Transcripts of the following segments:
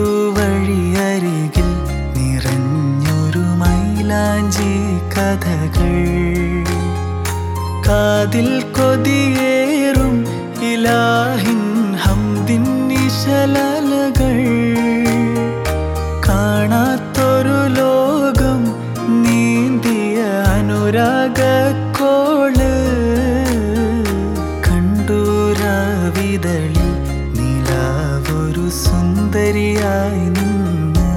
വഴിയരികിൽ നിറഞ്ഞൊരു മൈലാഞ്ചി കഥകൾ കാതിൽ കൊതിയേറും ഇലാഹിൻ ഹംദിൻ നിശലകൾ കാണാത്തൊരു ലോകം നീന്തിയ അനുരാഗക്കോള് കണ്ടൂരാവിതളിൽ നിലാവൊരു സുന്ദരിയായി നിന്ന്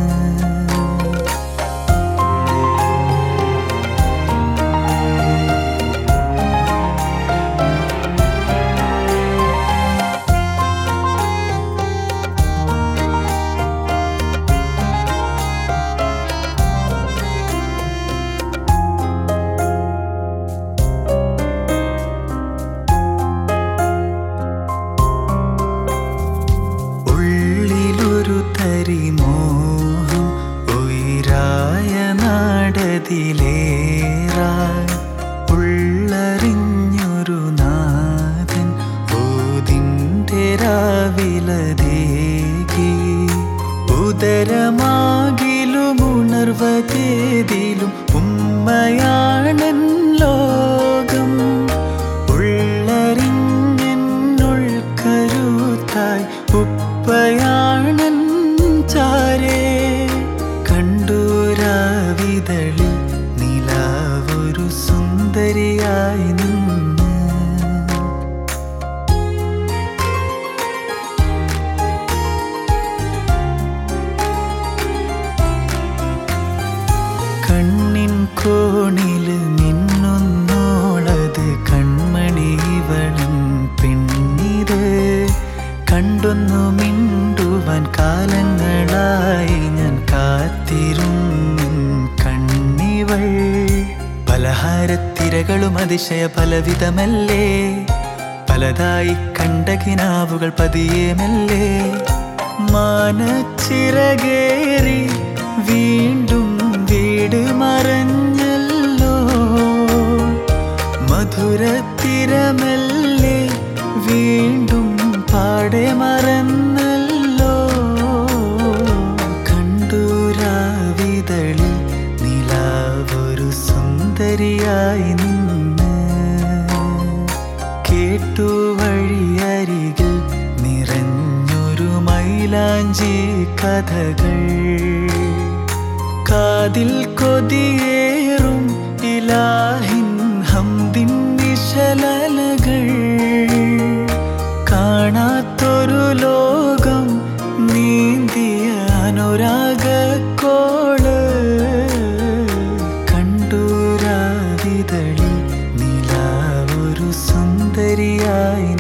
ഉള്ളിലൊരു തരി മോഹം ഉയരായ നാടതിലേറാൻ ഉള്ളറിഞ്ഞൊരു നാഥൻ ഓതിൻ്റെ രാവിലതേകി ഉദരമാകിലും ഉണർവതേതിലും ഉമ്മയാണൻ ലോകം ഉള്ളറിഞ്ഞെന്നുൾ കരുത്തായി ഉപ്പയാണൻ ചാരേ കണ്ടൂരാവിതളിൽ നിലാവൊരു സുന്ദരിയായി നിന്ന് കണ്ണിൻ കോണില് മിന്നുന്നോളത് കൺമണി ഇവളും പെണ്ണിത് കണ്ടൊന്നു മിണ്ടുവാൻ കാലങ്ങളായി ഞാൻ കാത്തിരുന്നിൻ കണ്ണിവൾ പലഹാരത്തിരകളും അതിശയ പലവിധമല്ലേ പലതായി കണ്ട കിനാവുകൾ പതിയെ മെല്ലെ മാനച്ചിറകേറി വീണ്ടും വീട് മറഞ്ഞല്ലോ മധുരത്തിരമല്ലേ വീണ്ടും പാടെ മറന്നല്ലോ കണ്ടൂരാവിതളിൽ നിലാവൊരു സുന്ദരിയായി നിന്ന് കേട്ടു വഴിയരികിൽ നിറഞ്ഞൊരു മൈലാഞ്ചി കഥകൾ കാതിൽ കൊതിയേറും ഇലാഹിൻ ഹംദിൻ നിശലകൾ കാണാത്തൊരു ലോകം നീന്തിയ അനുരാഗക്കോള് കണ്ടൂരാവിതളിൽ നിലാവൊരു സുന്ദരിയായി